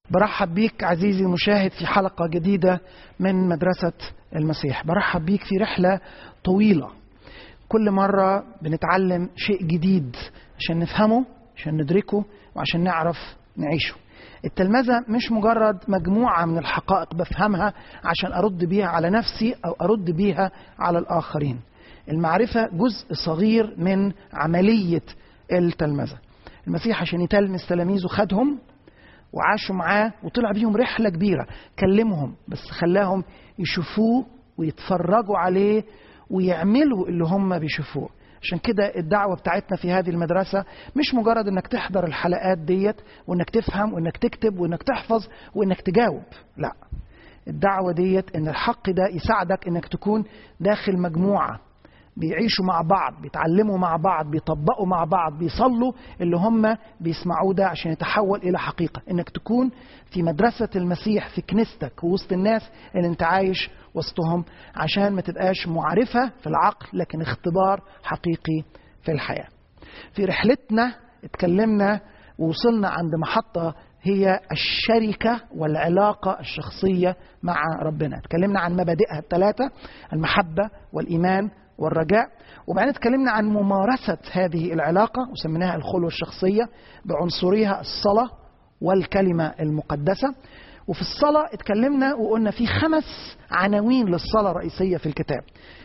برحب بيك عزيزي المشاهد في حلقة جديدة من مدرسة المسيح برحب بيك في رحلة طويلة كل مرة بنتعلم شيء جديد عشان نفهمه عشان ندركه وعشان نعرف نعيشه التلمذة مش مجرد مجموعة من الحقائق بفهمها عشان أرد بيها على نفسي أو أرد بيها على الآخرين المعرفة جزء صغير من عملية التلمذة المسيح عشان يتلمس تلاميذه خدهم وعاشوا معاه وطلع بيهم رحلة كبيرة كلمهم بس خلاهم يشوفوه ويتفرجوا عليه ويعملوا اللي هم بيشوفوه عشان كده الدعوة بتاعتنا في هذه المدرسة مش مجرد انك تحضر الحلقات ديت وانك تفهم وانك تكتب وانك تحفظ وانك تجاوب لا الدعوة ديت ان الحق ده يساعدك انك تكون داخل مجموعة بيعيشوا مع بعض بيتعلموا مع بعض بيطبقوا مع بعض بيصلوا اللي هم بيسمعوه ده عشان يتحول الى حقيقه انك تكون في مدرسه المسيح في كنيستك ووسط الناس اللي انت عايش وسطهم عشان ما تبقاش معرفه في العقل لكن اختبار حقيقي في الحياه في رحلتنا اتكلمنا ووصلنا عند محطه هي الشركه والعلاقه الشخصيه مع ربنا اتكلمنا عن مبادئها الثلاثه المحبه والايمان والرجاء وبعدين اتكلمنا عن ممارسة هذه العلاقة وسميناها الخلوة الشخصية بعنصرها الصلاة والكلمة المقدسة وفي الصلاة اتكلمنا وقلنا في خمس عناوين للصلاة الرئيسية في الكتاب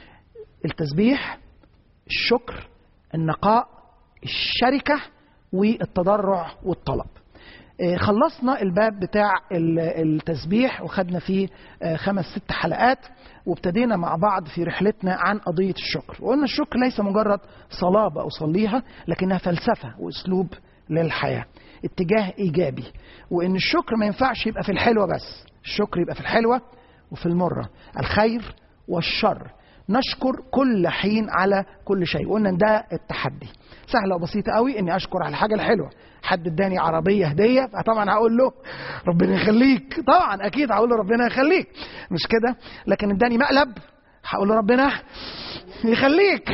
التسبيح الشكر النقاء الشركة والتضرع والطلب خلصنا الباب بتاع التسبيح وخدنا فيه خمس ست حلقات وابتدينا مع بعض في رحلتنا عن قضية الشكر وقلنا الشكر ليس مجرد صلاة بأصليها لكنها فلسفة وأسلوب للحياة اتجاه إيجابي وإن الشكر ما ينفعش يبقى في الحلوة بس الشكر يبقى في الحلوة وفي المرة الخير والشر نشكر كل حين على كل شيء قلنا ده التحدي سهلة وبسيطة قوي اني اشكر على الحاجة الحلوة حد اداني عربية هدية طبعا هقول له ربنا يخليك طبعا اكيد هقول له ربنا يخليك مش كده لكن اداني مقلب هقول له ربنا يخليك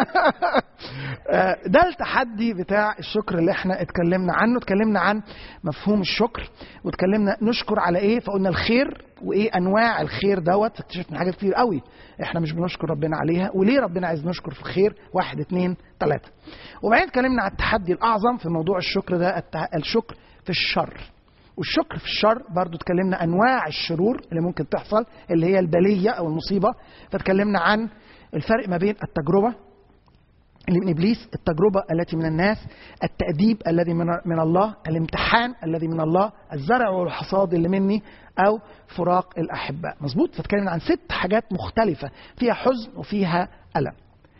ده التحدي بتاع الشكر اللي احنا اتكلمنا عنه اتكلمنا عن مفهوم الشكر واتكلمنا نشكر على ايه فقلنا الخير وايه انواع الخير دوت اكتشفنا حاجات كتير قوي احنا مش بنشكر ربنا عليها وليه ربنا عايز نشكر في الخير واحد اتنين تلاته وبعدين اتكلمنا عن التحدي الاعظم في موضوع الشكر ده الشكر في الشر والشكر في الشر برضو اتكلمنا انواع الشرور اللي ممكن تحصل اللي هي البليه او المصيبه فاتكلمنا عن الفرق ما بين التجربه اللي من ابليس التجربه التي من الناس التاديب الذي من, من الله الامتحان الذي من الله الزرع والحصاد اللي مني او فراق الاحباء مظبوط فاتكلمنا عن ست حاجات مختلفه فيها حزن وفيها الم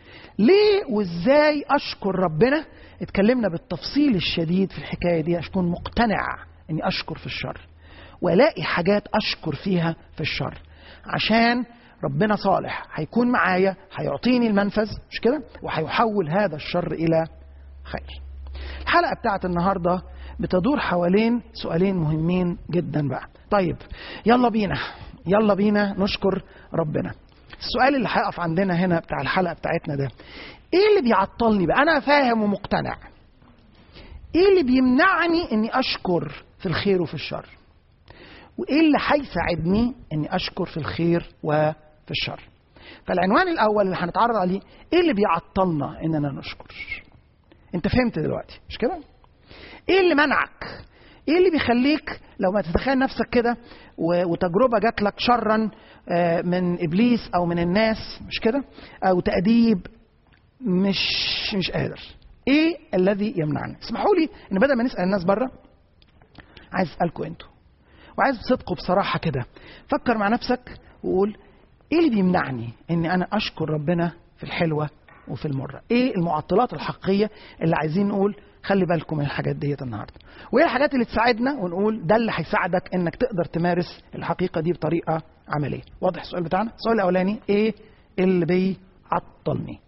ليه وازاي اشكر ربنا اتكلمنا بالتفصيل الشديد في الحكايه دي عشان اكون مقتنع اني اشكر في الشر والاقي حاجات اشكر فيها في الشر عشان ربنا صالح هيكون معايا هيعطيني المنفذ مش كده وهيحول هذا الشر الى خير الحلقه بتاعت النهارده بتدور حوالين سؤالين مهمين جدا بقى طيب يلا بينا يلا بينا نشكر ربنا السؤال اللي هيقف عندنا هنا بتاع الحلقه بتاعتنا ده ايه اللي بيعطلني بقى انا فاهم ومقتنع ايه اللي بيمنعني اني اشكر في الخير وفي الشر وايه اللي هيساعدني اني اشكر في الخير وفي الشر فالعنوان الاول اللي هنتعرض عليه ايه اللي بيعطلنا اننا نشكر انت فهمت دلوقتي مش كده ايه اللي منعك ايه اللي بيخليك لو ما تتخيل نفسك كده وتجربه جات لك شرا من ابليس او من الناس مش كده او تاديب مش مش قادر ايه الذي يمنعني اسمحوا لي ان بدل ما نسال الناس بره عايز اسالكم انتوا وعايز بصدق وبصراحه كده فكر مع نفسك وقول ايه اللي بيمنعني اني انا اشكر ربنا في الحلوه وفي المره ايه المعطلات الحقيقيه اللي عايزين نقول خلي بالكم من الحاجات ديت النهارده وايه الحاجات اللي تساعدنا ونقول ده اللي هيساعدك انك تقدر تمارس الحقيقه دي بطريقه عمليه واضح السؤال بتاعنا السؤال الاولاني ايه اللي بيعطلني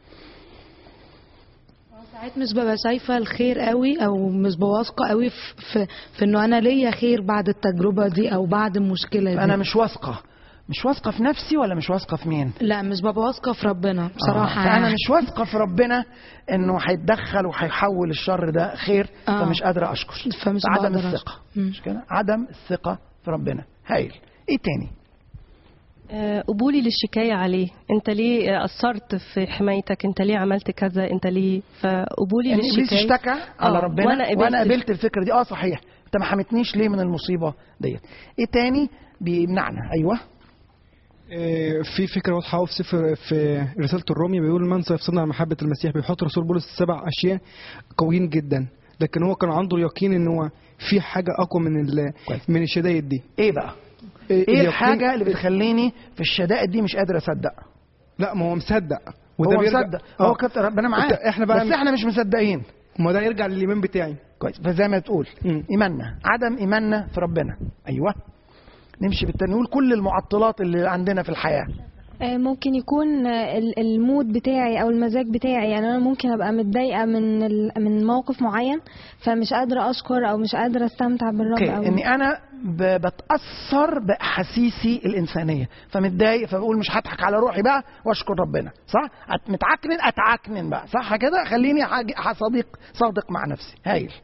ساعات مش ببقى شايفه الخير قوي او مش بواثقه قوي في, في, في انه انا ليا خير بعد التجربه دي او بعد المشكله دي انا مش واثقه مش واثقه في نفسي ولا مش واثقه في مين لا مش ببقى واثقه في ربنا بصراحه آه. فانا يعني. مش واثقه في ربنا انه هيتدخل وهيحول الشر ده خير آه. فمش قادره اشكر فمش عدم بقدر الثقه مم. مش كده عدم الثقه في ربنا هايل ايه تاني آه، قبولي للشكاية عليه انت ليه آه، قصرت في حمايتك انت ليه عملت كذا انت ليه فقبولي يعني ابليس للشكاية اشتكى على آه، ربنا وأنا قبلت- وانا قبلت الفكره دي اه صحيح انت ما حمتنيش ليه من المصيبه ديت ايه تاني بيمنعنا ايوه آه، في فكره واضحه أوي في سفر في رساله الرومي بيقول من سيفصلنا عن محبه المسيح بيحط رسول بولس سبع اشياء قويين جدا لكن هو كان عنده اليقين ان هو في حاجه اقوى من ال- كويس. من الشدايد دي ايه بقى آه، ايه اليقين- الحاجه اللي بتخليني في الشدائد دي مش قادر اصدق لا ما هو مصدق هو بيرجع- مصدق آه. هو كتر ربنا معاه إنت- احنا بقى بس احنا مش مصدقين ما ده يرجع للايمان بتاعي كويس فزي ما تقول مم. ايماننا عدم ايماننا في ربنا ايوه نمشي بالتاني نقول كل المعطلات اللي عندنا في الحياه آه، ممكن يكون آه، ال- المود بتاعي او المزاج بتاعي يعني انا ممكن ابقى متضايقه من ال- من موقف معين فمش قادره اشكر او مش قادره استمتع بالرب اوكي أوي. اني انا ب- بتاثر باحاسيسي الانسانيه فمتضايق فبقول مش هضحك على روحي بقى واشكر ربنا صح أت- متعكنن اتعكنن بقى صح كده خليني حاج- صديق صادق مع نفسي هايل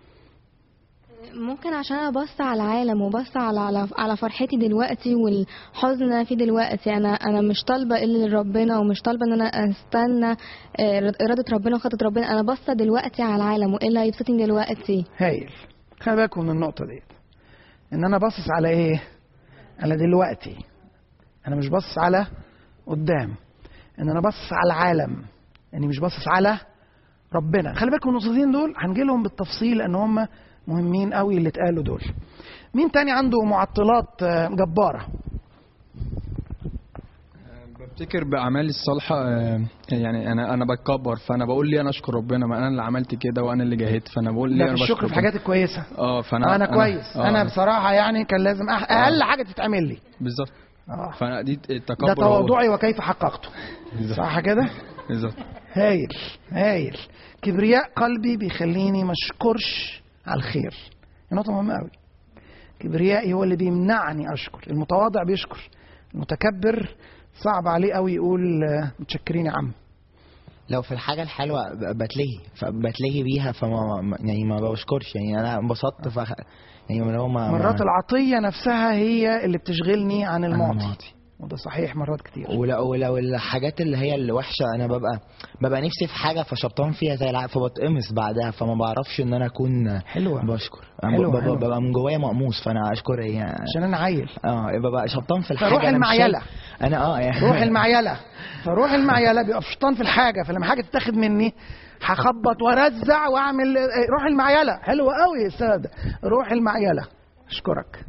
ممكن عشان انا بص على العالم وبص على على على فرحتي دلوقتي والحزن اللي انا فيه دلوقتي انا انا مش طالبه الا لربنا ومش طالبه ان انا استنى آه، اراده ربنا وخطه ربنا انا باصه دلوقتي على العالم وايه اللي هيبسطني دلوقتي هايل خلي بالكم من النقطه ديت ان انا باصص على ايه على دلوقتي انا مش باصص على قدام ان انا باصص على العالم اني مش باصص على ربنا خلي بالكم النقطتين دول هنجي لهم بالتفصيل لان هم مهمين قوي اللي اتقالوا دول مين تاني عنده معطلات آه، جباره بفتكر باعمالي الصالحه آه، يعني انا انا بتكبر فانا بقول ليه انا اشكر ربنا ما انا اللي عملت كده وانا اللي جاهدت فانا بقول ليه ده انا في بشكر الشكر في ربنا. الحاجات الكويسه اه فانا انا كويس آه، انا بصراحه يعني كان لازم أح- اقل حاجه تتعمل لي بالظبط اه فانا دي التكبر ده هو- تواضعي وكيف حققته بالظبط. صح كده بالظبط هايل هايل كبرياء قلبي بيخليني ما اشكرش على الخير دي نقطة مهمة قوي كبريائي هو اللي بيمنعني اشكر المتواضع بيشكر المتكبر صعب عليه قوي يقول آه، متشكرين يا عم لو في الحاجة الحلوة ب- بتلهي فبتلهي بيها فما ما- يعني ما بشكرش يعني انا انبسطت ف يعني اللي هو ما مرات ما العطية نفسها هي اللي بتشغلني عن عن المعطي المعطي. وده صحيح مرات كتير ولو ولو الحاجات اللي هي اللي وحشة انا ببقى ببقى نفسي في حاجة فشبطان فيها زي العقل فبتقمص بعدها فما بعرفش ان انا اكون حلوة بشكر أنا حلوة، ببقى, حلوة. ببقى من جوايا مقموص فانا اشكر ايه عشان انا عيل اه ببقى شبطان في الحاجة فروح أنا مش المعيلة. شايف- انا اه يعني روح المعيلة فروح المعيلة بيبقى شيطان في الحاجة فلما حاجة تتاخد مني هخبط وارزع واعمل إيه، روح المعيلة حلوة قوي السبب ده روح المعيلة اشكرك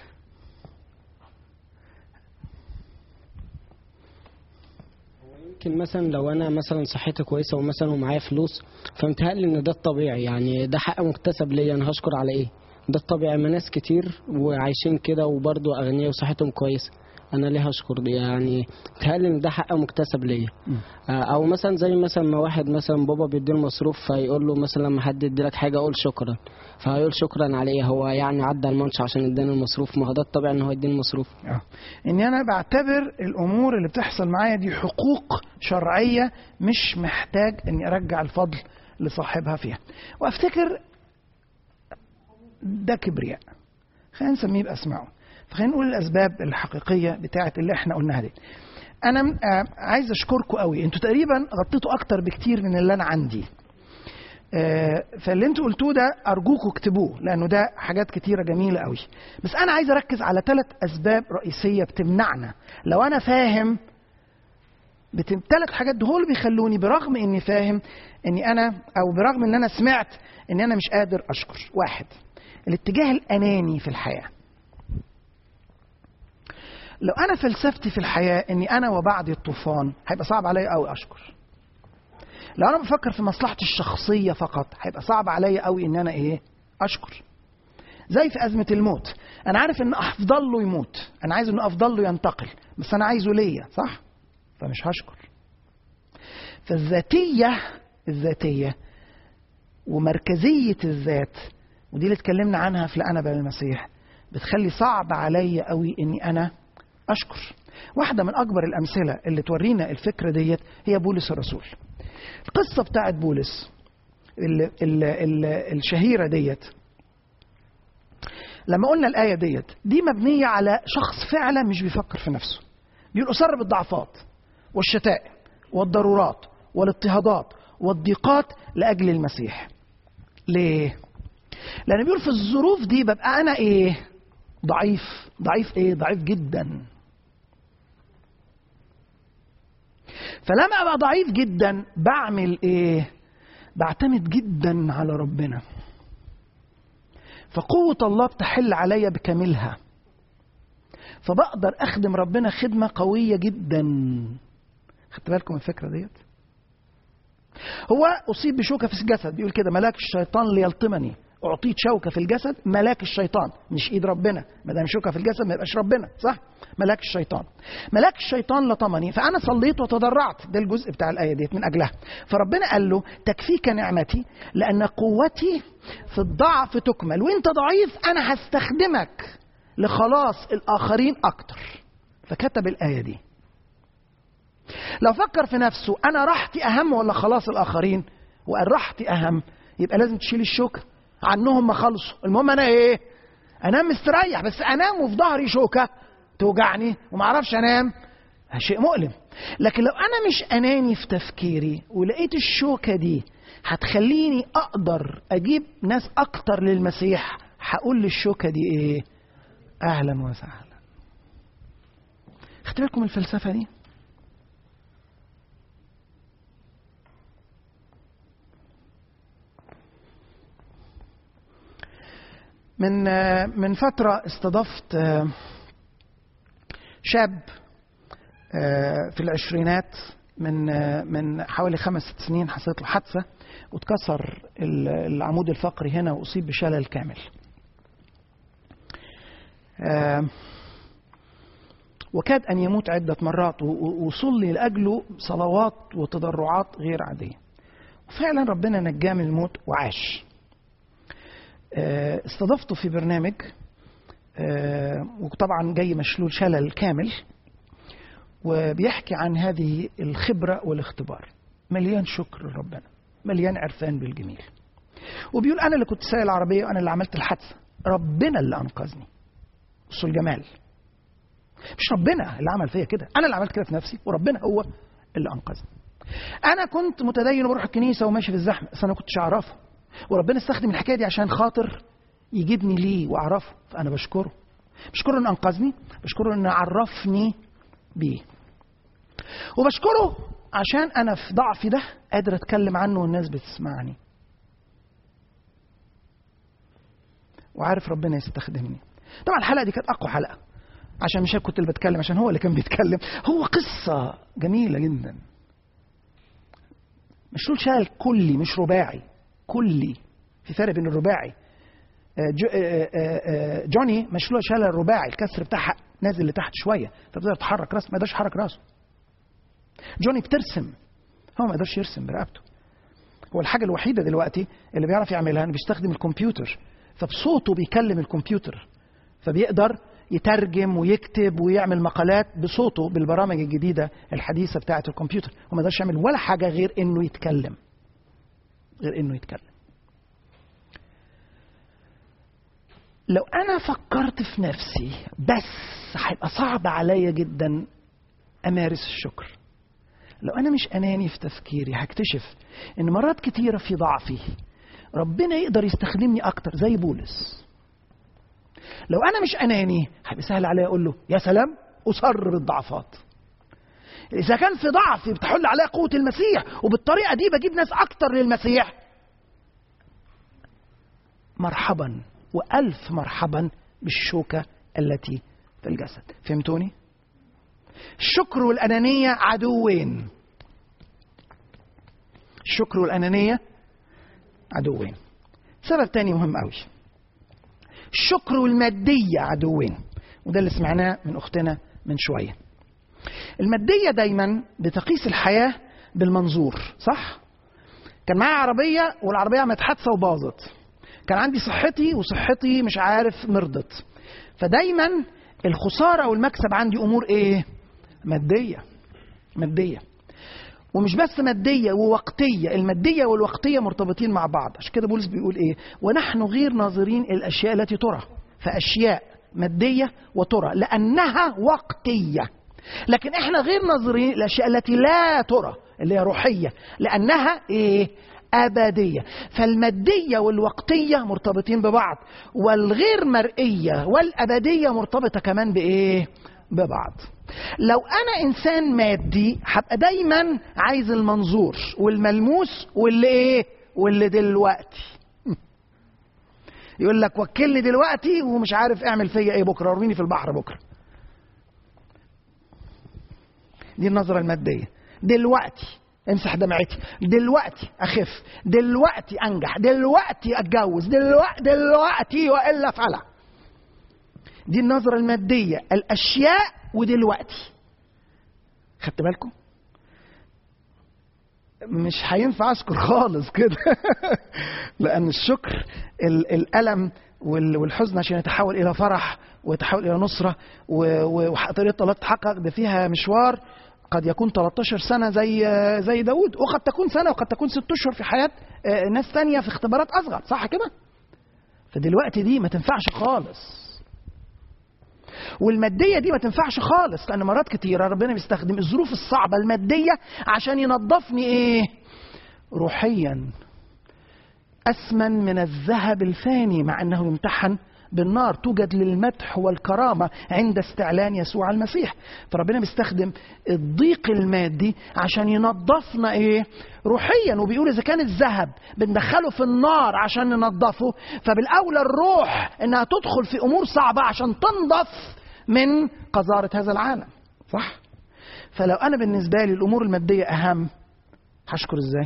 يمكن مثلا لو انا مثلا صحتي كويسه ومثلا ومعايا فلوس فمتهيألي ان ده الطبيعي يعني ده حق مكتسب ليا انا هشكر على ايه ده الطبيعي ما ناس كتير وعايشين كده وبرضه اغنياء وصحتهم كويسه انا ليه هشكر دي يعني متهيألي ان ده حق مكتسب ليا آه، او مثلا زي مثلا ما واحد مثلا بابا بيديله مصروف فيقول له مثلا لما حد يديلك حاجه قول شكرا فهيقول شكرا على ايه هو يعني عدى الماتش عشان اداني المصروف ما هو ده الطبيعي ان هو يديني المصروف اه اني انا بعتبر الامور اللي بتحصل معايا دي حقوق شرعيه مش محتاج اني ارجع الفضل لصاحبها فيها وافتكر ده كبرياء خلينا نسميه باسمائه فخلينا نقول الاسباب الحقيقيه بتاعه اللي احنا قلناها دي انا م- آه، عايز اشكركم قوي انتوا تقريبا غطيتوا اكتر بكتير من اللي انا عندي آه، فاللي انتوا قلتوه ده ارجوكوا اكتبوه لانه ده حاجات كتيره جميله قوي بس انا عايز اركز على ثلاث اسباب رئيسيه بتمنعنا لو انا فاهم ثلاث حاجات دول بيخلوني برغم اني فاهم اني انا او برغم ان انا سمعت ان انا مش قادر اشكر واحد الاتجاه الاناني في الحياه لو انا فلسفتي في الحياه اني انا وبعدي الطوفان هيبقى صعب عليا قوي اشكر لو انا بفكر في مصلحتي الشخصيه فقط هيبقى صعب عليا قوي ان انا ايه اشكر زي في ازمه الموت انا عارف ان افضل له يموت انا عايز انه افضل له ينتقل بس انا عايزه ليا صح فمش هشكر فالذاتيه الذاتيه ومركزيه الذات ودي اللي اتكلمنا عنها في لأنا بل المسيح بتخلي صعب عليا قوي اني انا اشكر واحده من اكبر الامثله اللي تورينا الفكره ديت هي بولس الرسول القصه بتاعت بولس ال ال ال الشهيره ديت لما قلنا الايه ديت دي مبنيه على شخص فعلا مش بيفكر في نفسه بيقول اصر بالضعفات والشتائم والضرورات والاضطهادات والضيقات لاجل المسيح ليه لان بيقول في الظروف دي ببقى انا ايه ضعيف ضعيف ايه ضعيف جدا فلما ابقى ضعيف جدا بعمل ايه بعتمد جدا على ربنا فقوة الله بتحل عليا بكاملها فبقدر اخدم ربنا خدمة قوية جدا خدت بالكم من الفكرة ديت هو اصيب بشوكة في الجسد بيقول كده ملاك الشيطان ليلطمني اعطيت شوكه في الجسد ملاك الشيطان مش ايد ربنا ما دام شوكه في الجسد ما يبقاش ربنا صح ملاك الشيطان ملاك الشيطان لطمني فانا صليت وتضرعت ده الجزء بتاع الايه ديت من اجلها فربنا قال له تكفيك نعمتي لان قوتي في الضعف تكمل وانت ضعيف انا هستخدمك لخلاص الاخرين اكتر فكتب الايه دي لو فكر في نفسه انا راحتي اهم ولا خلاص الاخرين وقال راحتي اهم يبقى لازم تشيل الشوكه عنهم ما خلصوا المهم انا ايه انام مستريح بس انام وفي ظهري شوكه توجعني وما اعرفش انام شيء مؤلم لكن لو انا مش اناني في تفكيري ولقيت الشوكه دي هتخليني اقدر اجيب ناس اكتر للمسيح هقول للشوكه دي ايه اهلا وسهلا خدت بالكم الفلسفه دي من من فترة استضفت شاب في العشرينات من من حوالي خمس ست سنين حصلت له حادثة واتكسر العمود الفقري هنا وأصيب بشلل كامل. وكاد أن يموت عدة مرات وصلي لأجله صلوات وتضرعات غير عادية. وفعلا ربنا نجاه من الموت وعاش. استضفته في برنامج وطبعا جاي مشلول شلل كامل وبيحكي عن هذه الخبرة والاختبار مليان شكر لربنا مليان عرفان بالجميل وبيقول أنا اللي كنت سايق العربية وأنا اللي عملت الحادثة ربنا اللي أنقذني بصوا الجمال مش ربنا اللي عمل فيا كده أنا اللي عملت كده في نفسي وربنا هو اللي أنقذني أنا كنت متدين وبروح الكنيسة وماشي في الزحمة بس أنا كنتش أعرفه وربنا استخدم الحكايه دي عشان خاطر يجيبني ليه واعرفه فانا بشكره بشكره انه انقذني بشكره انه عرفني بيه وبشكره عشان انا في ضعفي ده قادر اتكلم عنه والناس بتسمعني وعارف ربنا يستخدمني طبعا الحلقه دي كانت اقوى حلقه عشان مش كنت اللي بتكلم عشان هو اللي كان بيتكلم هو قصه جميله جدا مشلول شلل كلي مش رباعي كلي في فرق بين الرباعي جوني مشلول شلل الرباعي الكسر بتاعها نازل لتحت شويه فبتقدر تحرك راسه ما يقدرش يحرك راسه جوني بترسم هو ما يقدرش يرسم برقبته هو الحاجه الوحيده دلوقتي اللي بيعرف يعملها انه بيستخدم الكمبيوتر فبصوته بيكلم الكمبيوتر فبيقدر يترجم ويكتب ويعمل مقالات بصوته بالبرامج الجديده الحديثه بتاعه الكمبيوتر وما يقدرش يعمل ولا حاجه غير انه يتكلم غير انه يتكلم لو انا فكرت في نفسي بس هيبقى صعب عليا جدا امارس الشكر لو انا مش اناني في تفكيري هكتشف ان مرات كتيره في ضعفي ربنا يقدر يستخدمني اكتر زي بولس لو انا مش اناني هيبقى سهل عليا اقول له يا سلام اصر بالضعفات اذا كان في ضعفي بتحل عليا قوه المسيح وبالطريقه دي بجيب ناس اكتر للمسيح مرحبا والف مرحبا بالشوكه التي في الجسد فهمتوني الشكر والانانيه عدوين الشكر والانانيه عدوين سبب تاني مهم قوي الشكر والماديه عدوين وده اللي سمعناه من اختنا من شويه الماديه دايما بتقيس الحياه بالمنظور صح كان معايا عربيه والعربيه عملت حادثه وباظت كان عندي صحتي وصحتي مش عارف مرضت فدايما الخساره والمكسب عندي امور ايه ماديه ماديه ومش بس ماديه ووقتيه الماديه والوقتيه مرتبطين مع بعض عشان كده بولس بيقول ايه ونحن غير ناظرين الاشياء التي ترى فاشياء ماديه وترى لانها وقتيه لكن احنا غير ناظرين الاشياء التي لا ترى اللي هي روحيه لانها ايه أبدية فالمادية والوقتية مرتبطين ببعض والغير مرئية والأبدية مرتبطة كمان بإيه؟ ببعض لو أنا إنسان مادي هبقى دايما عايز المنظور والملموس واللي إيه؟ واللي دلوقتي يقول لك وكلني دلوقتي ومش عارف اعمل فيا ايه بكره ارميني في البحر بكره دي النظرة المادية دلوقتي امسح دمعتي دلوقتي اخف دلوقتي انجح دلوقتي اتجوز دلوقتي دلوقتي والا فلا دي النظرة المادية الاشياء ودلوقتي خدت بالكم مش هينفع اشكر خالص كده لان الشكر ال- الالم وال- والحزن عشان يتحول الى فرح ويتحول الى نصره و- و- وطريقه الله تتحقق ده فيها مشوار قد يكون 13 سنه زي زي داود وقد تكون سنه وقد تكون ست اشهر في حياه آه، ناس تانية في اختبارات اصغر صح كده فدلوقتي دي ما تنفعش خالص والماديه دي ما تنفعش خالص لان مرات كتيره ربنا بيستخدم الظروف الصعبه الماديه عشان ينظفني ايه روحيا اثمن من الذهب الفاني مع انه يمتحن بالنار توجد للمدح والكرامه عند استعلان يسوع المسيح فربنا بيستخدم الضيق المادي عشان ينظفنا ايه روحيا وبيقول اذا كان الذهب بندخله في النار عشان ننظفه فبالاولى الروح انها تدخل في امور صعبه عشان تنظف من قذاره هذا العالم صح فلو انا بالنسبه لي الامور الماديه اهم هشكر ازاي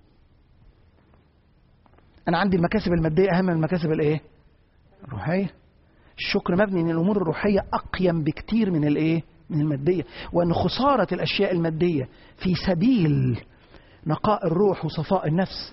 انا عندي المكاسب الماديه اهم من المكاسب الايه الروحيه الشكر مبني ان الامور الروحيه اقيم بكتير من الايه من الماديه وان خساره الاشياء الماديه في سبيل نقاء الروح وصفاء النفس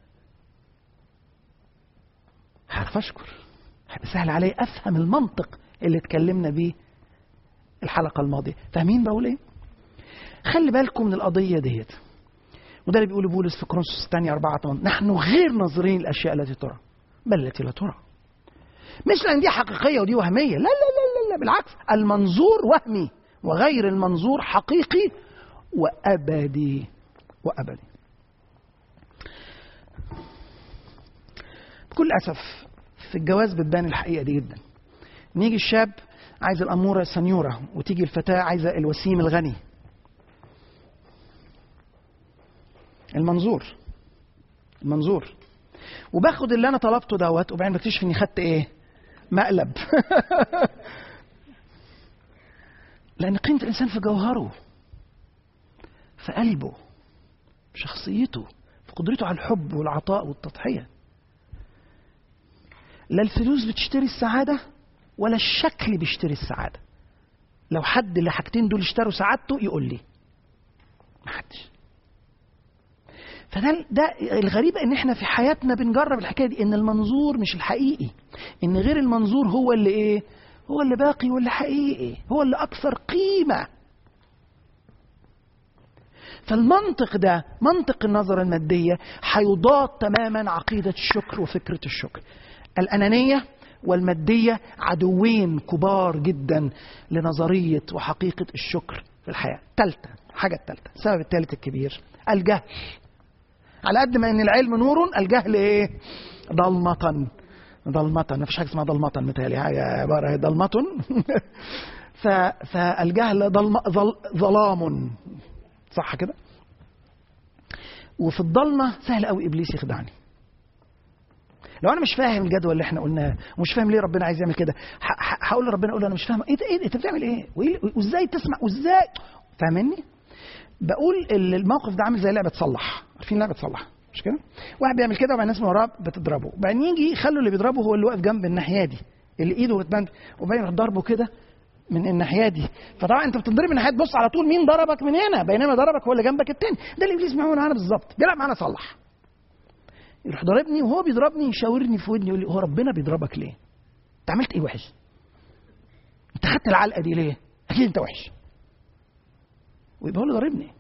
هعرف اشكر هيبقى سهل علي افهم المنطق اللي اتكلمنا بيه الحلقه الماضيه فاهمين بقول ايه خلي بالكم من القضيه ديت وده اللي بيقوله بولس في كورنثوس الثانية 4 8 نحن غير ناظرين الأشياء التي ترى بل التي لا ترى مش لأن دي حقيقية ودي وهمية لا لا لا لا, لا بالعكس المنظور وهمي وغير المنظور حقيقي وأبدي وأبدي بكل أسف في الجواز بتبان الحقيقة دي جدا نيجي الشاب عايز الأمورة السنيورة وتيجي الفتاة عايزة الوسيم الغني المنظور المنظور وباخد اللي انا طلبته دوت وبعدين بكتشف اني خدت ايه مقلب لان قيمه الانسان في جوهره في قلبه في شخصيته في قدرته على الحب والعطاء والتضحيه لا الفلوس بتشتري السعاده ولا الشكل بيشتري السعاده لو حد اللي حاجتين دول اشتروا سعادته يقول لي محدش فده ده الغريب ان احنا في حياتنا بنجرب الحكايه دي ان المنظور مش الحقيقي ان غير المنظور هو اللي ايه هو اللي باقي واللي حقيقي هو اللي اكثر قيمه فالمنطق ده منطق النظرة المادية هيضاد تماما عقيدة الشكر وفكرة الشكر الأنانية والمادية عدوين كبار جدا لنظرية وحقيقة الشكر في الحياة تالتة حاجة التالتة السبب الثالث الكبير الجهل على قد ما ان العلم نور الجهل ايه ضلمة ضلمة ما فيش حاجه اسمها ضلمة متهيألي حاجه عباره ضلمة ف... فالجهل ضلم... ظل... ظلام صح كده وفي الضلمه سهل قوي ابليس يخدعني لو انا مش فاهم الجدول اللي احنا قلناه ومش فاهم ليه ربنا عايز يعمل كده هقول لربنا اقول له انا مش فاهم ايه ده ايه ده انت بتعمل ايه وازاي تسمع وازاي فاهمني بقول الموقف ده عامل زي لعبه تصلح عارفين لعبه تصلح مش كده واحد بيعمل كده وبعدين الناس من وراه بتضربه بعدين يجي يخلوا اللي بيضربه هو اللي واقف جنب الناحيه دي اللي ايده بتبان وبعدين يروح ضربه كده من الناحيه دي فطبعا انت بتضرب من ناحيه تبص على طول مين ضربك من هنا بينما ضربك هو اللي جنبك التاني ده اللي ابليس بيعمله معانا بالظبط بيلعب معانا صلح يروح ضاربني وهو بيضربني يشاورني في ودني يقول لي هو ربنا بيضربك ليه؟ انت عملت ايه وحش؟ انت خدت العلقه دي ليه اكيد انت وحش ويبقى هو اللي ضاربني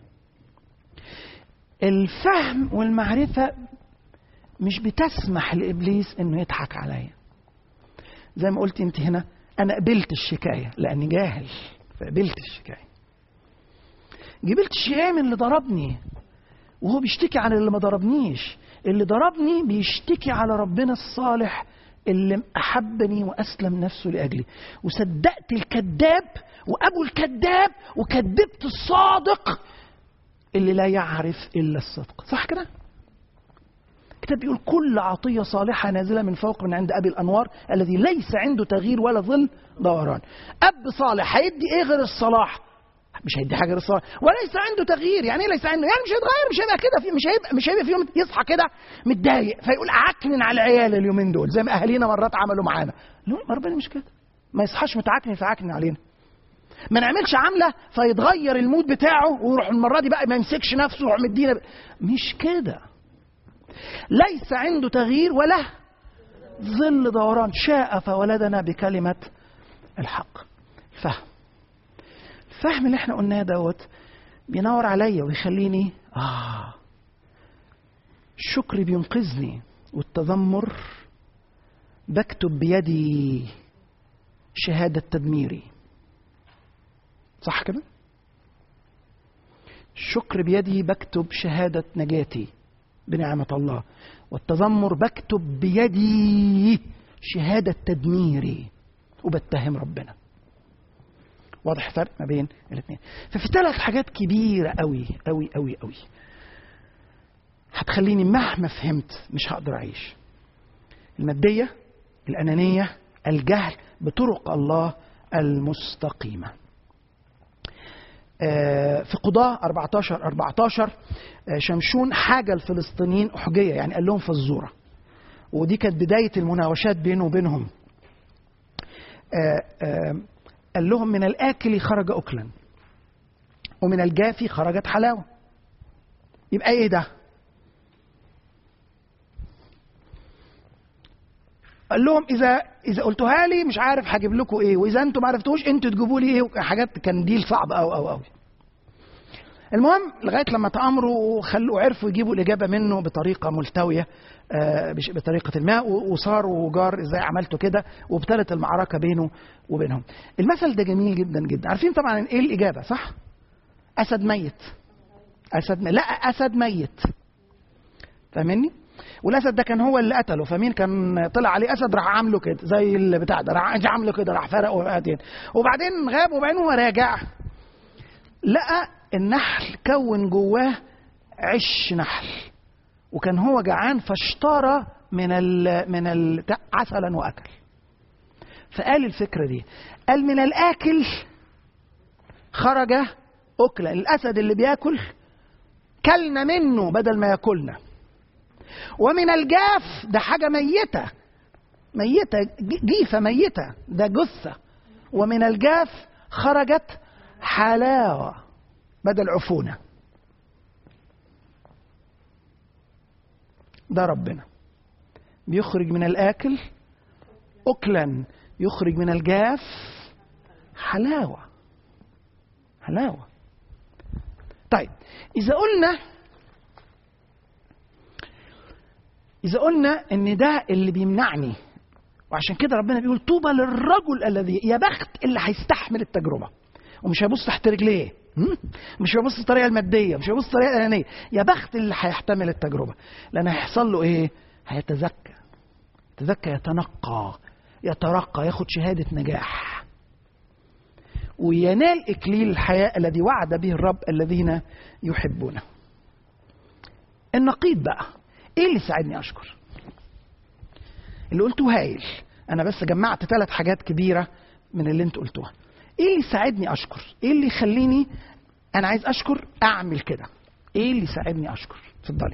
الفهم والمعرفه مش بتسمح لابليس انه يضحك عليا زي ما قلت انت هنا انا قبلت الشكايه لاني جاهل فقبلت الشكايه قبلت الشكايه من اللي ضربني وهو بيشتكي عن اللي ما ضربنيش اللي ضربني بيشتكي على ربنا الصالح اللي احبني واسلم نفسه لاجلي وصدقت الكذاب وابو الكذاب وكذبت الصادق اللي لا يعرف الا الصدق صح كده الكتاب بيقول كل عطية صالحة نازلة من فوق من عند أبي الأنوار الذي ليس عنده تغيير ولا ظل دوران أب صالح هيدي إيه غير الصلاح مش هيدي حاجه غير الصلاه وليس عنده تغيير يعني ايه ليس عنده يعني مش هيتغير مش هيبقى كده في مش هيبقى مش هيبقى في يوم يصحى كده متضايق فيقول اعكنن على العيال اليومين دول زي ما اهالينا مرات عملوا معانا لا ربنا مش كده ما يصحاش متعكن فعكن علينا ما نعملش عامله فيتغير المود بتاعه ويروح المره دي بقى ما يمسكش نفسه ويروح مدينا ب... مش كده ليس عنده تغيير ولا ظل دوران شاء فولدنا بكلمه الحق فهم الفهم اللي احنا قلناه دوت بينور عليا ويخليني اه الشكر بينقذني والتذمر بكتب بيدي شهادة تدميري صح كده؟ الشكر بيدي بكتب شهادة نجاتي بنعمة الله والتذمر بكتب بيدي شهادة تدميري وبتهم ربنا واضح الفرق ما بين الاثنين ففي ثلاث حاجات كبيرة قوي قوي قوي قوي هتخليني مهما فهمت مش هقدر أعيش المادية الأنانية الجهل بطرق الله المستقيمة في قضاء 14 14 شمشون حاجة الفلسطينيين أحجية يعني قال لهم فزورة ودي كانت بداية المناوشات بينه وبينهم قال لهم من الآكل خرج أكلا ومن الجافي خرجت حلاوة يبقى إيه ده؟ قال لهم إذا إذا قلتوها لي مش عارف هجيب لكم إيه وإذا أنتم ما عرفتوش أنتوا تجيبوا لي إيه حاجات كان ديل صعب أوي أوي أوي المهم لغايه لما تامروا وخلوا عرفوا يجيبوا الاجابه منه بطريقه ملتويه بطريقه الماء وصاروا جار ازاي عملتوا كده وابتدت المعركه بينه وبينهم. المثل ده جميل جدا جدا، عارفين طبعا ايه الاجابه صح؟ اسد ميت. اسد ميت. لا اسد ميت. فاهمني؟ والاسد ده كان هو اللي قتله فمين كان طلع عليه اسد راح عامله كده زي البتاع ده راح عامله كده راح فرقه وبعدين غاب وبعدين هو راجع لقى النحل كون جواه عش نحل وكان هو جعان فاشترى من ال من ال عسلا واكل فقال الفكره دي قال من الاكل خرج اكلا الاسد اللي بياكل كلنا منه بدل ما ياكلنا ومن الجاف ده حاجه ميته ميته جيفه ميته ده جثه ومن الجاف خرجت حلاوه بدل عفونة ده ربنا بيخرج من الآكل أكلا يخرج من الجاف حلاوة حلاوة طيب إذا قلنا إذا قلنا إن ده اللي بيمنعني وعشان كده ربنا بيقول طوبى للرجل الذي يا بخت اللي هيستحمل التجربة ومش هيبص تحت رجليه مش هيبص الطريقه الماديه مش هيبص الطريقه الانانيه يا بخت اللي هيحتمل التجربه لان هيحصل له ايه هيتزكى يتزكى يتنقى يترقى ياخد شهاده نجاح وينال اكليل الحياه الذي وعد به الرب الذين يحبونه النقيض بقى ايه اللي ساعدني اشكر اللي قلته هايل انا بس جمعت ثلاث حاجات كبيره من اللي انت قلتوها ايه اللي يساعدني اشكر ايه اللي يخليني انا عايز اشكر اعمل كده ايه اللي يساعدني اشكر اتفضلي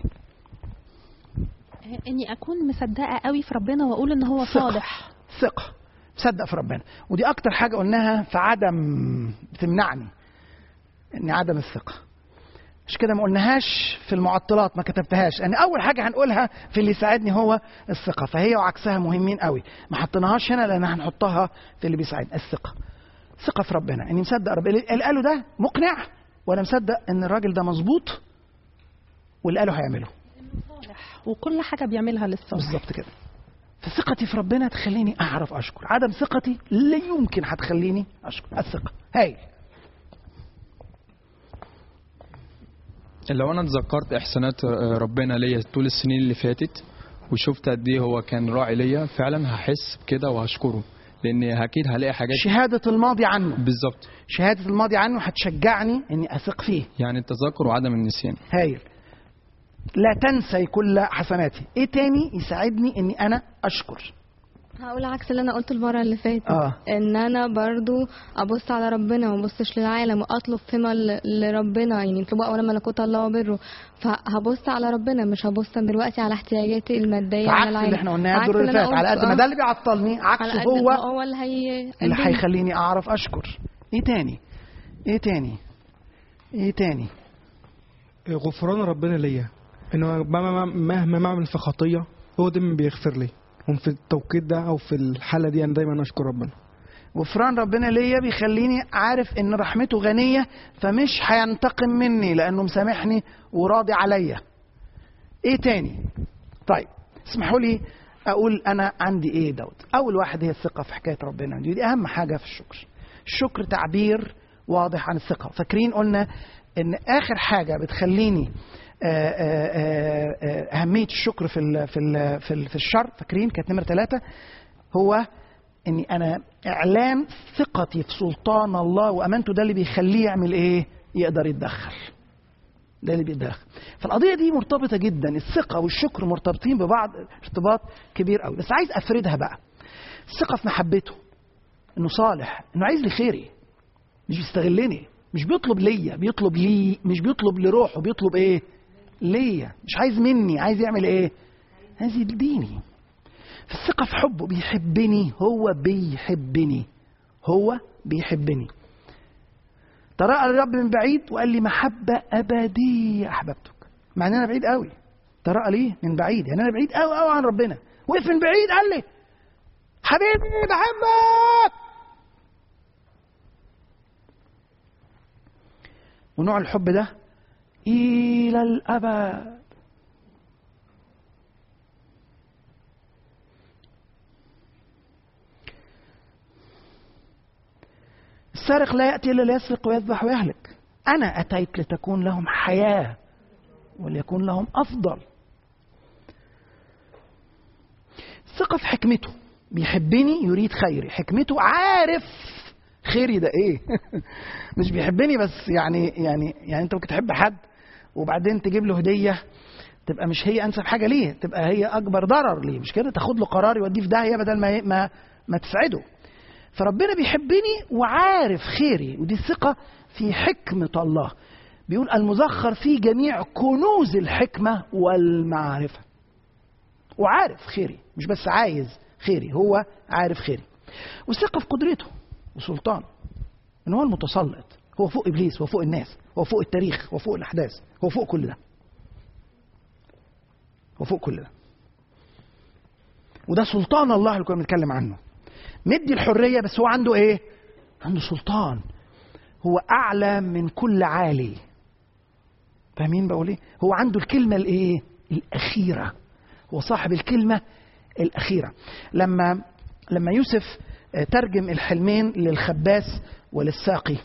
اني اكون مصدقه قوي في ربنا واقول ان هو ثقة. صالح ثقه صدق في ربنا ودي اكتر حاجه قلناها في عدم بتمنعني ان عدم الثقه مش كده ما قلناهاش في المعطلات ما كتبتهاش يعني اول حاجه هنقولها في اللي يساعدني هو الثقه فهي وعكسها مهمين قوي ما حطيناهاش هنا لان هنحطها في اللي بيساعدني الثقه ثقه في ربنا اني مصدق ربنا اللي قاله ده مقنع وانا مصدق ان الراجل ده مظبوط واللي قاله هيعمله وكل حاجه بيعملها للصالح بالظبط كده فثقتي في ربنا تخليني اعرف اشكر عدم ثقتي لا يمكن هتخليني اشكر الثقه هايل لو انا اتذكرت احسانات آه، ربنا ليا طول السنين اللي فاتت وشفت قد ايه هو كان راعي ليا فعلا هحس بكده وهشكره لان اكيد هلاقي حاجات شهاده الماضي عنه بالظبط شهاده الماضي عنه هتشجعني اني اثق فيه يعني التذكر وعدم النسيان هايل لا تنسي كل حسناتي ايه تاني يساعدني اني انا اشكر هقول عكس اللي انا قلته المره اللي فاتت اه ان انا برضو ابص على ربنا وما ابصش للعالم واطلب ثمة ل- لربنا يعني اطلبوا اولا ملكوت الله وبره فهبص على ربنا مش هبص دلوقتي على احتياجاتي الماديه على عكس العالم اللي احنا قلناه عكس الدور اللي اللي أنا فات على قد قلته، ما آه. ده اللي بيعطلني على عكسه قد هو ما هو اللي هي اللي هيخليني اعرف اشكر ايه تاني ايه تاني ايه تاني غفران ربنا ليا انه مهما مهما ما اعمل في خطيه هو دايما بيغفر لي وفي التوقيت ده او في الحاله دي انا دايما اشكر ربنا غفران ربنا ليا بيخليني عارف ان رحمته غنيه فمش هينتقم مني لانه مسامحني وراضي عليا ايه تاني طيب اسمحوا لي اقول انا عندي ايه دوت اول واحد هي الثقه في حكايه ربنا دي, دي اهم حاجه في الشكر الشكر تعبير واضح عن الثقه فاكرين قلنا ان اخر حاجه بتخليني آه، آه، آه، آه، اهميه الشكر في ال في ال في, ال في الشر فاكرين كانت نمره ثلاثه هو اني انا اعلان ثقتي في سلطان الله وامانته ده اللي بيخليه يعمل ايه يقدر يتدخل ده اللي بيتدخل فالقضيه دي مرتبطه جدا الثقه والشكر مرتبطين ببعض ارتباط كبير قوي بس عايز افردها بقى الثقه في محبته انه صالح انه عايز لي خيري مش بيستغلني مش بيطلب ليا بيطلب لي مش بيطلب لروحه بيطلب ايه ليا مش عايز مني عايز يعمل ايه عايز يديني فالثقة في حبه بيحبني هو بيحبني هو بيحبني تراءى الرب من بعيد وقال لي محبة أبدية أحببتك مع إن أنا بعيد قوي تراءى ليه من بعيد يعني أنا بعيد قوي قوي عن ربنا وقف من بعيد قال لي حبيبي بحبك ونوع الحب ده إلى الأبد السارق لا يأتي إلا ليسرق ويذبح ويهلك أنا أتيت لتكون لهم حياة وليكون لهم أفضل الثقة في حكمته بيحبني يريد خيري حكمته عارف خيري ده ايه مش بيحبني بس يعني يعني يعني انت ممكن تحب حد وبعدين تجيب له هديه تبقى مش هي انسب حاجه ليه تبقى هي اكبر ضرر ليه مش كده تاخد له قرار يوديه في داهيه بدل ما ما ما تسعده فربنا بيحبني وعارف خيري ودي الثقه في حكمه الله بيقول المزخر في جميع كنوز الحكمه والمعرفه وعارف خيري مش بس عايز خيري هو عارف خيري والثقه في قدرته وسلطانه ان هو المتسلط هو فوق ابليس هو فوق الناس هو فوق التاريخ هو فوق الاحداث هو فوق كل ده هو فوق كل ده وده سلطان الله اللي كنا بنتكلم عنه مدي الحريه بس هو عنده ايه عنده سلطان هو اعلى من كل عالي فاهمين بقول ايه هو عنده الكلمه الايه الاخيره هو صاحب الكلمه الاخيره لما لما يوسف ترجم الحلمين للخباز وللساقي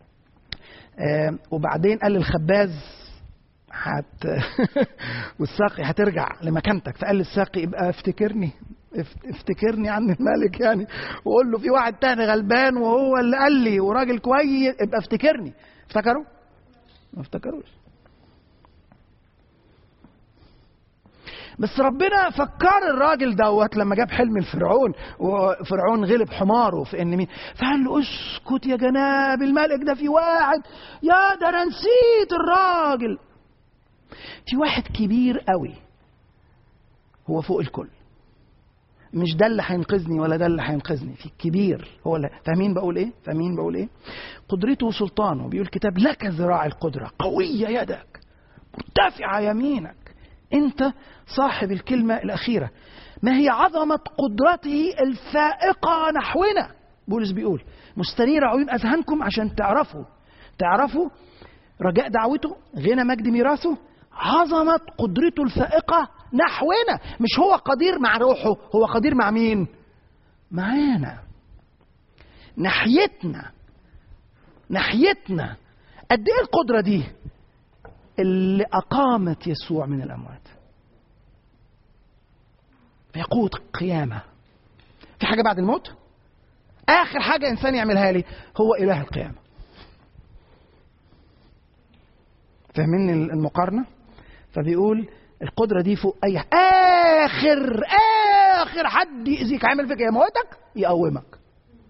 وبعدين قال للخباز هت والساقي هترجع لمكانتك فقال للساقي ابقى افتكرني افتكرني عن الملك يعني وقول له في واحد تاني غلبان وهو اللي قال لي وراجل كويس ابقى افتكرني افتكروا؟ ما افتكروش بس ربنا فكر الراجل دوت لما جاب حلم الفرعون وفرعون غلب حماره في ان مين فقال له اسكت يا جناب الملك ده في واحد يا ده انا نسيت الراجل في واحد كبير قوي هو فوق الكل مش ده اللي هينقذني ولا ده اللي هينقذني في الكبير هو اللي فاهمين بقول ايه فاهمين بقول ايه قدرته وسلطانه بيقول الكتاب لك ذراع القدره قويه يدك مرتفعه يمينك انت صاحب الكلمه الاخيره ما هي عظمه قدرته الفائقه نحونا بولس بيقول مستنير عيون اذهانكم عشان تعرفوا تعرفوا رجاء دعوته غنى مجد ميراثه عظمة قدرته الفائقة نحونا مش هو قدير مع روحه هو قدير مع مين معانا ناحيتنا ناحيتنا قد ايه القدرة دي اللي أقامت يسوع من الأموات فيقود قيامة في حاجة بعد الموت آخر حاجة إنسان يعملها لي هو إله القيامة فاهمين المقارنة فبيقول القدرة دي فوق أي آخر آخر حد يأذيك عامل فيك يموتك يقومك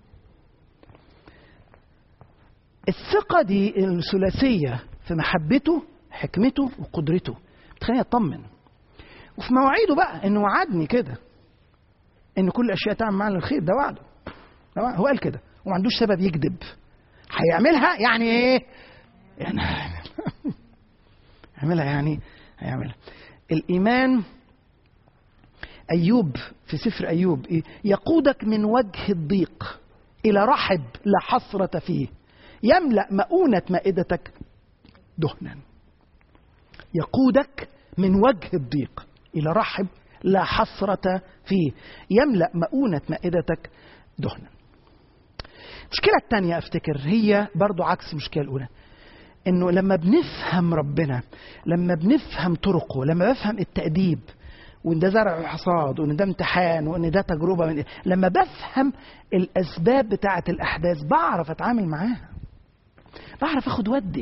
الثقة دي الثلاثية في محبته حكمته وقدرته بتخليني اطمن وفي مواعيده بقى انه وعدني كده ان كل الاشياء تعمل معنا الخير ده وعده ده وعده. هو قال كده وما عندوش سبب يكذب هيعملها يعني ايه يعني هيعملها يعني هيعملها الايمان ايوب في سفر ايوب إيه؟ يقودك من وجه الضيق الى رحب لا حسره فيه يملا مؤونه مائدتك دهنا يقودك من وجه الضيق إلى رحب لا حسرة فيه يملأ مؤونة مائدتك دهنا المشكلة الثانية أفتكر هي برضو عكس المشكلة الأولى إنه لما بنفهم ربنا لما بنفهم طرقه لما بفهم التأديب وإن ده زرع وحصاد وإن ده امتحان وإن ده تجربة من لما بفهم الأسباب بتاعة الأحداث بعرف أتعامل معاها بعرف أخد ودي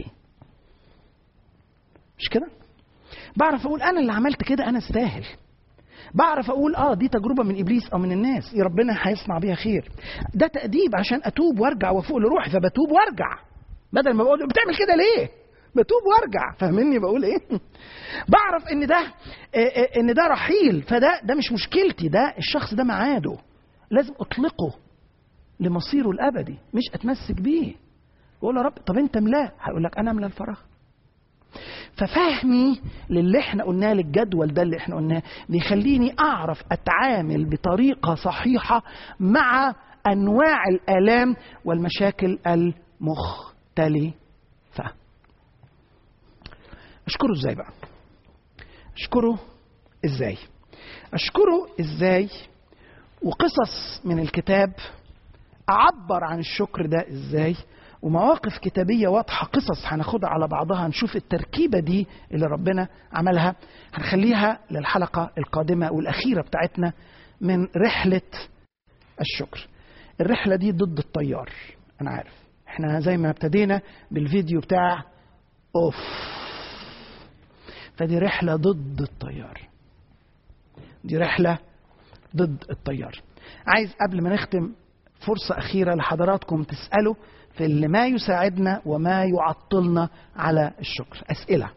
مش كده؟ بعرف اقول انا اللي عملت كده انا استاهل بعرف اقول اه دي تجربه من ابليس او من الناس يا ربنا هيصنع بيها خير ده تاديب عشان اتوب وارجع وافوق لروحي فبتوب وارجع بدل ما بقول بتعمل كده ليه بتوب وارجع فاهمني بقول ايه بعرف ان ده ان ده رحيل فده ده مش مشكلتي ده الشخص ده معاده لازم اطلقه لمصيره الابدي مش اتمسك بيه بقول يا رب طب انت ملاه هيقول لك انا املى الفراغ ففهمي للي احنا قلناه للجدول ده اللي احنا قلناه بيخليني اعرف اتعامل بطريقه صحيحه مع انواع الالام والمشاكل المختلفه. اشكره ازاي بقى؟ اشكره ازاي؟ اشكره ازاي؟ وقصص من الكتاب اعبر عن الشكر ده ازاي؟ ومواقف كتابية واضحة قصص هناخدها على بعضها نشوف التركيبة دي اللي ربنا عملها هنخليها للحلقة القادمة والأخيرة بتاعتنا من رحلة الشكر الرحلة دي ضد الطيار أنا عارف احنا زي ما ابتدينا بالفيديو بتاع أوف فدي رحلة ضد الطيار دي رحلة ضد الطيار عايز قبل ما نختم فرصة أخيرة لحضراتكم تسألوا في اللي ما يساعدنا وما يعطلنا على الشكر أسئلة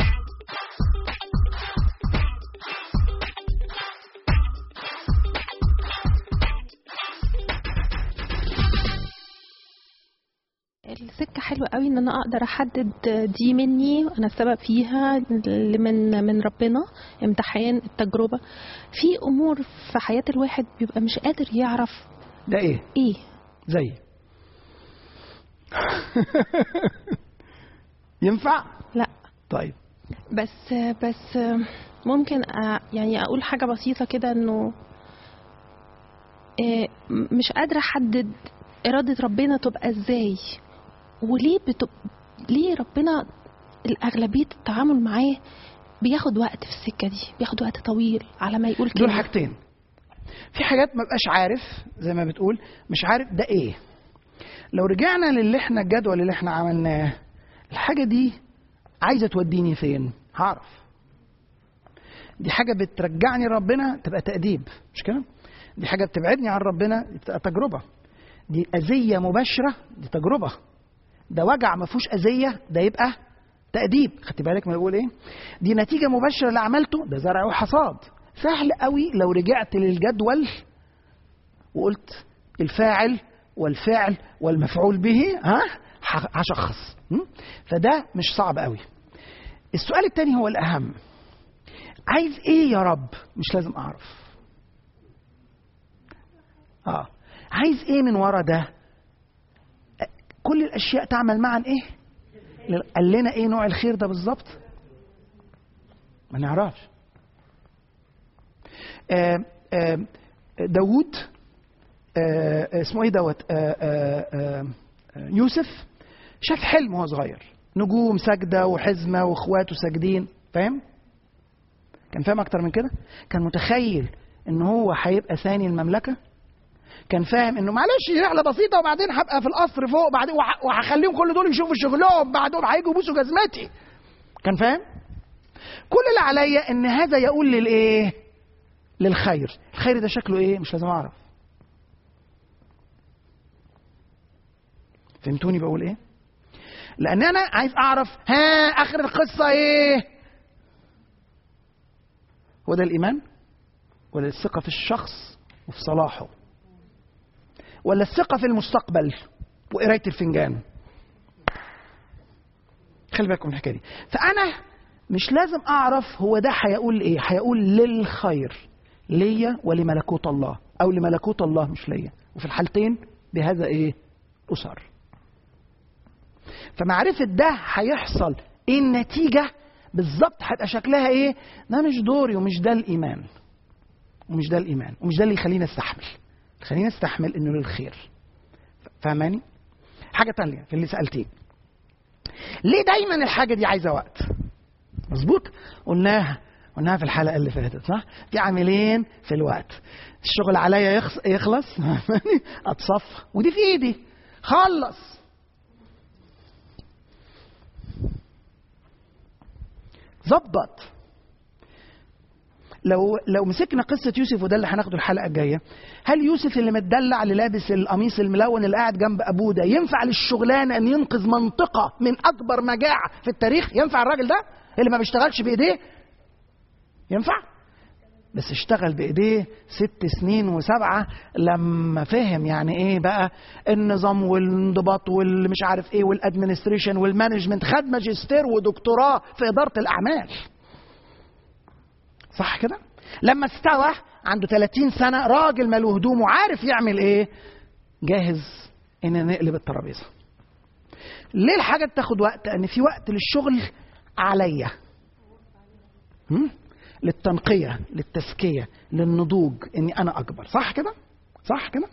السكة حلوة قوي ان انا اقدر احدد دي مني انا السبب فيها اللي من من ربنا امتحان التجربة في امور في حياة الواحد بيبقى مش قادر يعرف ده ايه ايه زي ينفع لا طيب بس بس ممكن أ- يعني اقول حاجة بسيطة كده انه إيه، مش قادرة احدد إرادة ربنا تبقى ازاي وليه بتب... ليه ربنا الأغلبية التعامل معاه بياخد وقت في السكة دي بياخد وقت طويل على ما يقول دول كلمة حاجتين في حاجات ما بقاش عارف زي ما بتقول مش عارف ده ايه لو رجعنا للي احنا الجدول اللي احنا عملناه الحاجه دي عايزه توديني فين هعرف دي حاجه بترجعني ربنا تبقى تأديب مش كده دي حاجه بتبعدني عن ربنا تبقى تجربه دي اذيه مباشره دي تجربه ده وجع ما فيهوش اذيه ده يبقى تأديب خدت بالك ما بقول ايه دي نتيجه مباشره اللي عملته ده زرع وحصاد سهل قوي لو رجعت للجدول وقلت الفاعل والفعل والمفعول به ها ح- هشخص م? فده مش صعب قوي السؤال التاني هو الأهم عايز ايه يا رب مش لازم اعرف اه عايز ايه من ورا ده كل الاشياء تعمل معا ايه قال لنا ايه نوع الخير ده بالظبط ما نعرفش آه، آه، داوود آه، اسمه ايه دوت آه، آه، آه، آه، يوسف شاف حلم وهو صغير نجوم ساجدة وحزمة واخواته ساجدين فاهم كان فاهم اكتر من كده كان متخيل ان هو هيبقى ثاني المملكة كان فاهم انه معلش رحله بسيطه وبعدين هبقى في القصر فوق بعدين وح- وهخليهم كل دول يشوفوا شغلهم بعدهم هيجوا يبوسوا جزمتي كان فاهم كل اللي عليا ان هذا يقول للايه للخير الخير ده شكله ايه مش لازم اعرف فهمتوني بقول ايه لان انا عايز اعرف ها اخر القصه ايه هو ده الايمان ولا الثقه في الشخص وفي صلاحه ولا الثقه في المستقبل وقرايه الفنجان خلي بالكم من الحكايه دي فانا مش لازم اعرف هو ده هيقول ايه هيقول للخير ليا ولملكوت الله او لملكوت الله مش ليا وفي الحالتين بهذا ايه اسر فمعرفه ده هيحصل ايه النتيجه بالظبط هيبقى شكلها ايه ده مش دوري ومش ده الايمان ومش ده الايمان ومش ده اللي يخليني استحمل خليني استحمل انه للخير فاهماني حاجه تانية في اللي سالتيه ليه دايما الحاجه دي عايزه وقت مظبوط قلناها قلناها في الحلقه اللي فاتت صح في عاملين في الوقت الشغل عليا يخص يخلص اتصفى ودي في ايدي خلص ظبط لو لو مسكنا قصه يوسف وده اللي هناخده الحلقه الجايه هل يوسف اللي متدلع اللي لابس القميص الملون اللي قاعد جنب ابوه ده ينفع للشغلانه ان ينقذ منطقه من اكبر مجاعه في التاريخ ينفع الراجل ده اللي ما بيشتغلش بايديه ينفع بس اشتغل بايديه ست سنين وسبعه لما فهم يعني ايه بقى النظام والانضباط والمش عارف ايه والادمنستريشن والمانجمنت خد ماجستير ودكتوراه في اداره الاعمال صح كده لما استوى عنده 30 سنه راجل ماله هدوم وعارف يعمل ايه جاهز ان نقلب الترابيزه ليه الحاجه بتاخد وقت ان في وقت للشغل عليا هم؟ للتنقيه للتزكيه للنضوج اني انا اكبر صح كده صح كده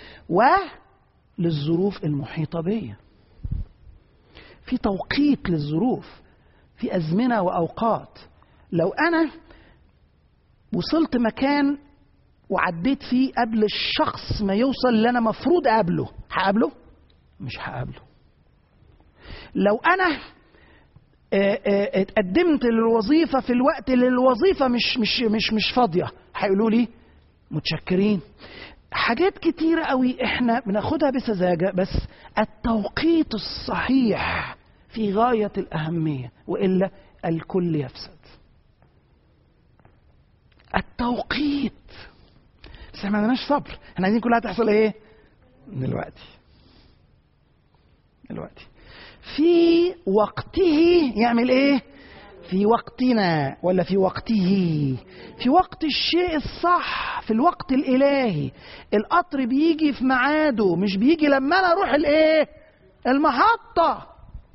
وللظروف المحيطه بيا في توقيت للظروف في ازمنه واوقات لو انا وصلت مكان وعديت فيه قبل الشخص ما يوصل اللي انا مفروض اقابله هقابله مش هقابله لو انا آه، آه، اتقدمت للوظيفه في الوقت اللي الوظيفه مش مش مش مش فاضيه هيقولوا لي متشكرين حاجات كتيرة قوي احنا بناخدها بسذاجة بس التوقيت الصحيح في غاية الأهمية وإلا الكل يفسد التوقيت بس احنا ما عندناش صبر احنا عايزين كلها تحصل ايه دلوقتي دلوقتي في وقته يعمل ايه في وقتنا ولا في وقته في وقت الشيء الصح في الوقت الالهي القطر بيجي في ميعاده مش بيجي لما انا اروح الايه المحطه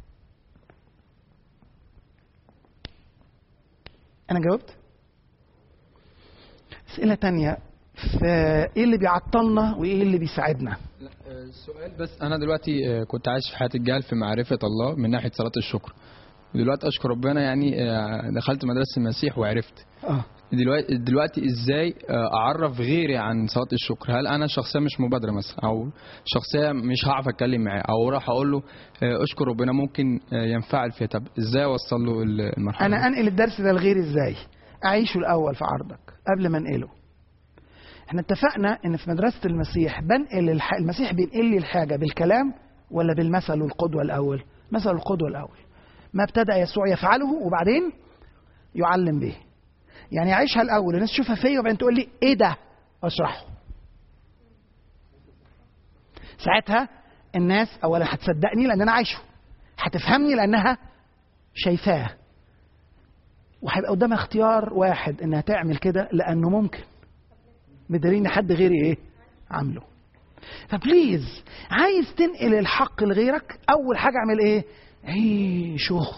انا جاوبت اسئله تانية فايه اللي بيعطلنا وايه اللي بيساعدنا السؤال بس انا دلوقتي آه، كنت عايش في حياه الجهل في معرفه الله من ناحيه صلاه الشكر دلوقتي اشكر ربنا يعني آه، دخلت مدرسه المسيح وعرفت اه دلوقتي دلوقتي ازاي آه، اعرف غيري عن صلاه الشكر هل انا شخصيه مش مبادره مثلا او شخصيه مش هعرف اتكلم معاه او راح اقول له آه، اشكر ربنا ممكن آه، ينفعل فيها طب ازاي اوصل له المرحله انا دي؟ انقل الدرس ده لغيري ازاي اعيشه الاول في عرضك قبل ما انقله احنا اتفقنا ان في مدرسه المسيح بنقل الح... المسيح بينقل لي الحاجه بالكلام ولا بالمثل والقدوه الاول مثل القدوه الاول ما ابتدى يسوع يفعله وبعدين يعلم به يعني يعيشها الاول الناس تشوفها فيا وبعدين تقول لي ايه ده اشرحه ساعتها الناس اولا هتصدقني لان انا عايشه هتفهمني لانها شايفاه وهيبقى قدامها اختيار واحد انها تعمل كده لانه ممكن بدليل ان حد غيري ايه عامله فبليز عايز تنقل الحق لغيرك اول حاجه اعمل ايه عيشه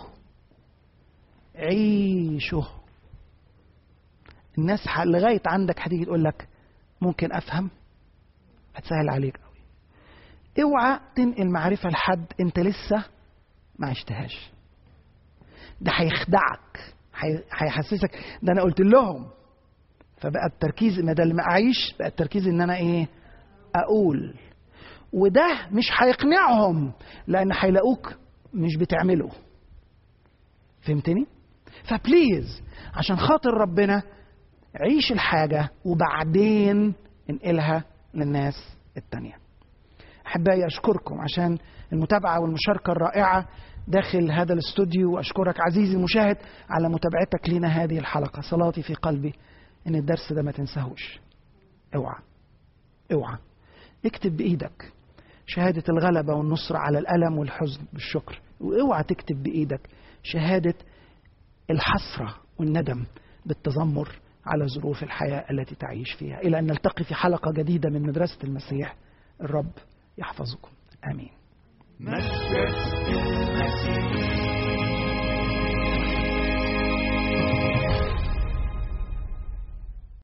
عيشه الناس ح- لغايه عندك هتيجي تقول لك ممكن افهم هتسهل عليك قوي اوعى تنقل معرفه لحد انت لسه ما عشتهاش ده هيخدعك هي- هيحسسك ده انا قلت لهم فبقى التركيز ما ده اللي معيش بقى التركيز ان انا ايه اقول وده مش هيقنعهم لان هيلاقوك مش بتعمله فهمتني فبليز عشان خاطر ربنا عيش الحاجة وبعدين انقلها للناس التانية أحبائي أشكركم عشان المتابعة والمشاركة الرائعة داخل هذا الاستوديو وأشكرك عزيزي المشاهد على متابعتك لنا هذه الحلقة صلاتي في قلبي إن الدرس ده ما تنساهوش اوعى اوعى اكتب بإيدك شهادة الغلبة والنصرة على الألم والحزن بالشكر واوعى تكتب بإيدك شهادة الحسرة والندم بالتذمر على ظروف الحياة التي تعيش فيها إلى أن نلتقي في حلقة جديدة من مدرسة المسيح الرب يحفظكم آمين مجدك